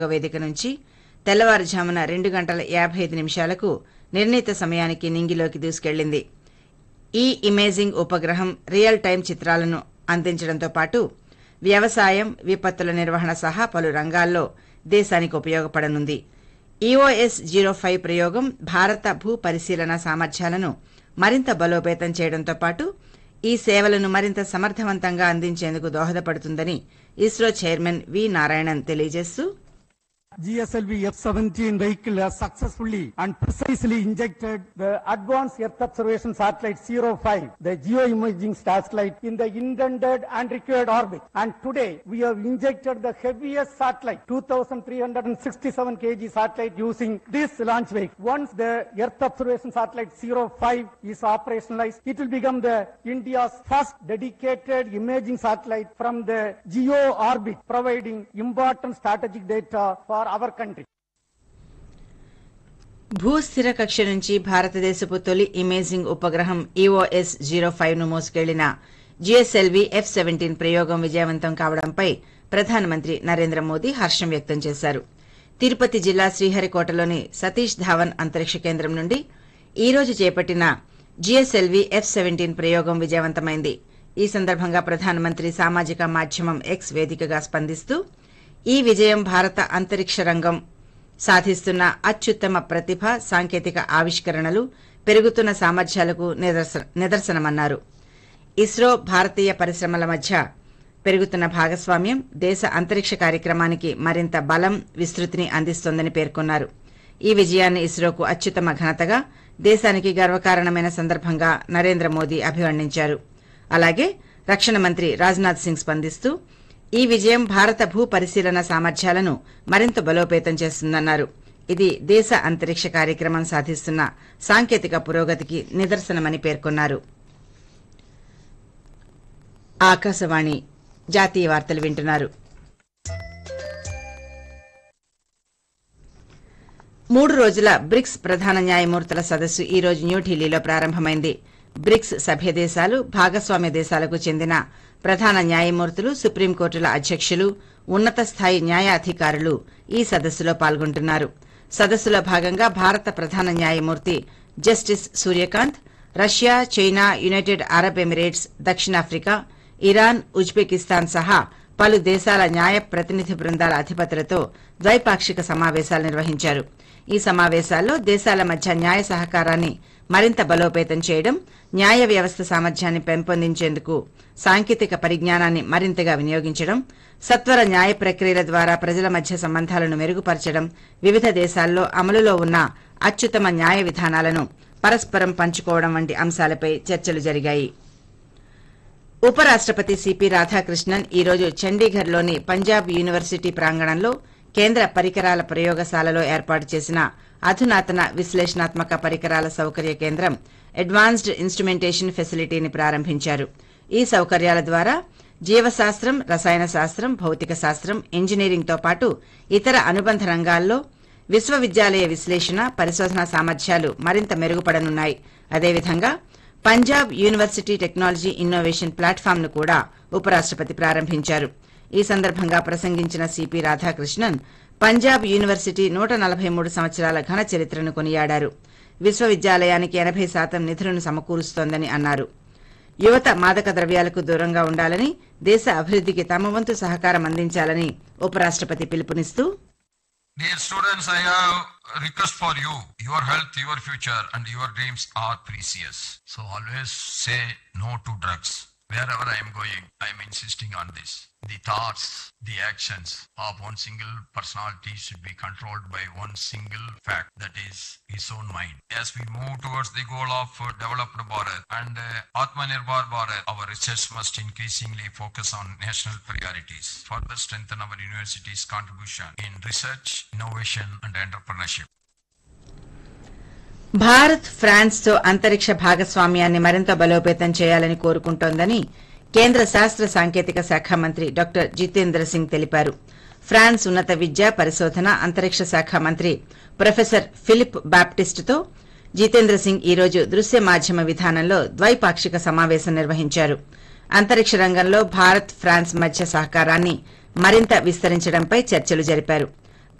వేదిక నుంచి తెల్లవారుజామున రెండు గంటల యాభై ఐదు నిమిషాలకు నిర్ణీత సమయానికి నింగిలోకి దూసుకెళ్లింది ఈ ఇమేజింగ్ ఉపగ్రహం రియల్ టైం చిత్రాలను అందించడంతో పాటు వ్యవసాయం విపత్తుల నిర్వహణ సహా పలు రంగాల్లో దేశానికి ఉపయోగపడనుంది ఈఓఎస్ జీరో ఫైవ్ ప్రయోగం భారత భూ పరిశీలన సామర్థ్యాలను మరింత బలోపేతం చేయడంతో పాటు ఈ సేవలను మరింత సమర్థవంతంగా అందించేందుకు దోహదపడుతుందని ఇస్రో చైర్మన్ వి నారాయణన్ తెలియజేస్తూ GSLV F-17 vehicle has successfully and precisely injected the Advanced Earth Observation Satellite 05, the geoimaging satellite, in the intended and required orbit. And today, we have injected the heaviest satellite, 2,367 kg satellite using this launch vehicle. Once the Earth Observation Satellite 05 is operationalized, it will become the India's first dedicated imaging satellite from the geo orbit, providing important strategic data for our country. భూస్థిర కక్ష నుంచి భారతదేశపు తొలి imaging ఉపగ్రహం EOS zero five ను మోసుకెళ్లిన GSLV F seventeen ప్రయోగం విజయవంతం కావడంపై ప్రధానమంత్రి నరేంద్ర మోదీ హర్షం వ్యక్తం చేశారు తిరుపతి జిల్లా శ్రీహరికోటలోని సతీష్ ధావన్ అంతరిక్ష కేంద్రం నుండి ఈ రోజు చేపట్టిన జిఎస్ఎల్వి ఎఫ్ సెవెంటీన్ ప్రయోగం విజయవంతమైంది ఈ సందర్భంగా ప్రధానమంత్రి సామాజిక మాధ్యమం ఎక్స్ వేదికగా స్పందిస్తూ ఈ విజయం భారత అంతరిక్ష రంగం సాధిస్తున్న అత్యుత్తమ ప్రతిభ సాంకేతిక ఆవిష్కరణలు పెరుగుతున్న సామర్థ్యాలకు నిదర్శ- నిదర్శనమన్నారు ఇస్రో భారతీయ పరిశ్రమల మధ్య పెరుగుతున్న భాగస్వామ్యం దేశ అంతరిక్ష కార్యక్రమానికి మరింత బలం విస్తృతిని అందిస్తోందని పేర్కొన్నారు ఈ విజయాన్ని ఇస్రోకు అత్యుత్తమ ఘనతగా దేశానికి గర్వకారణమైన సందర్భంగా నరేంద్ర మోదీ అభివర్ణించారు అలాగే రక్షణ మంత్రి రాజ్నాథ్ సింగ్ స్పందిస్తూ ఈ విజయం భారత భూ పరిశీలన సామర్థ్యాలను మరింత బలోపేతం చేస్తుందన్నారు ఇది దేశ అంతరిక్ష కార్యక్రమం సాధిస్తున్న సాంకేతిక పురోగతికి నిదర్శనమని పేర్కొన్నారు ఆకాశవాణి జాతీయ వార్తలు వింటున్నారు మూడు రోజుల బ్రిక్స్ ప్రధాన న్యాయమూర్తుల సదస్సు ఈ రోజు న్యూఢిల్లీలో ప్రారంభమైంది బ్రిక్స్ సభ్య దేశాలు భాగస్వామ్య దేశాలకు చెందిన ప్రధాన న్యాయమూర్తులు సుప్రీంకోర్టుల అధ్యక్షులు ఉన్నత స్థాయి న్యాయాధికారులు ఈ సదస్సులో పాల్గొంటున్నారు సదస్సులో భాగంగా భారత ప్రధాన న్యాయమూర్తి justice Suryakant Russia China United Arab Emirates దక్షిణాఫ్రికా ఇరాన్ ఉజ్బెకిస్తాన్ సహా పలు దేశాల న్యాయ ప్రతినిధి బృందాల అధిపతులతో ద్వైపాక్షిక సమావేశాలు నిర్వహించారు ఈ సమావేశాల్లో దేశాల మధ్య న్యాయ సహకారాన్ని మరింత బలోపేతం చేయడం న్యాయ వ్యవస్థ సామర్థ్యాన్ని పెంపొందించేందుకు సాంకేతిక పరిజ్ఞానాన్ని మరింతగా వినియోగించడం సత్వర న్యాయ ప్రక్రియల ద్వారా ప్రజల మధ్య సంబంధాలను మెరుగుపరచడం వివిధ దేశాల్లో అమలులో ఉన్న అత్యుత్తమ న్యాయ విధానాలను పరస్పరం పంచుకోవడం వంటి అంశాలపై చర్చలు జరిగాయి ఉపరాష్టపతి సిపి రాధాకృష్ణన్ ఈ రోజు చండీగఢ్లోని పంజాబ్ యూనివర్సిటీ ప్రాంగణంలో కేంద్ర పరికరాల ప్రయోగశాలలో ఏర్పాటు చేసిన అధునాతన విశ్లేషణాత్మక పరికరాల సౌకర్య కేంద్రం అడ్వాన్స్డ్ ఇన్స్ట్రుమెంటేషన్ ఫెసిలిటీని ప్రారంభించారు ఈ సౌకర్యాల ద్వారా జీవశాస్త్రం రసాయన శాస్త్రం భౌతిక శాస్త్రం ఇంజనీరింగ్తో పాటు ఇతర అనుబంధ రంగాల్లో విశ్వవిద్యాలయ విశ్లేషణ పరిశోధన సామర్థ్యాలు మరింత మెరుగుపడనున్నాయి అదేవిధంగా Punjab university technology innovation platform ను కూడా ఉపరాష్టపతి ప్రారంభించారు ఈ సందర్భంగా ప్రసంగించిన సిపి రాధాకృష్ణన్ పంజాబ్ యూనివర్సిటీ నూట నలభై మూడు సంవత్సరాల ఘన చరిత్రను కొనియాడారు విశ్వవిద్యాలయానికి ఎనభై శాతం నిధులను సమకూరుస్తోందని అన్నారు యువత మాదక ద్రవ్యాలకు దూరంగా ఉండాలని దేశ అభివృద్ధికి తమ వంతు సహకారం అందించాలని ఉపరాష్టపతి పిలుపునిస్తూ Dear students, I have a request for you. Your health, your future, and your dreams are precious. So always say no to drugs. Wherever I am going, I am insisting on this. The thoughts, the actions of one single personality should be controlled by one single fact, that is his own mind. As we move towards the goal of uh, developed Bharat and uh, Atmanirbhar Bharat, our research must increasingly focus on national priorities, further strengthen our universities' contribution in research, innovation, and entrepreneurship. Bharat France తో అంతరిక్ష భాగస్వామ్యాన్ని మరింత బలోపేతం చేయాలని కోరుకుంటోందని కేంద్ర శాస్త్ర సాంకేతిక శాఖ మంత్రి డాక్టర్ జితేంద్ర సింగ్ తెలిపారు ఫ్రాన్స్ ఉన్నత విద్య పరిశోధన అంతరిక్ష శాఖ మంత్రి ప్రొఫెసర్ ఫిలిప్ బాప్టిస్ట్ తో జితేంద్ర సింగ్ ఈ రోజు దృశ్య మాధ్యమ విధానంలో ద్వైపాక్షిక సమావేశం నిర్వహించారు అంతరిక్ష రంగంలో భారత్ ఫ్రాన్స్ మధ్య సహకారాన్ని మరింత విస్తరించడంపై చర్చలు జరిపారు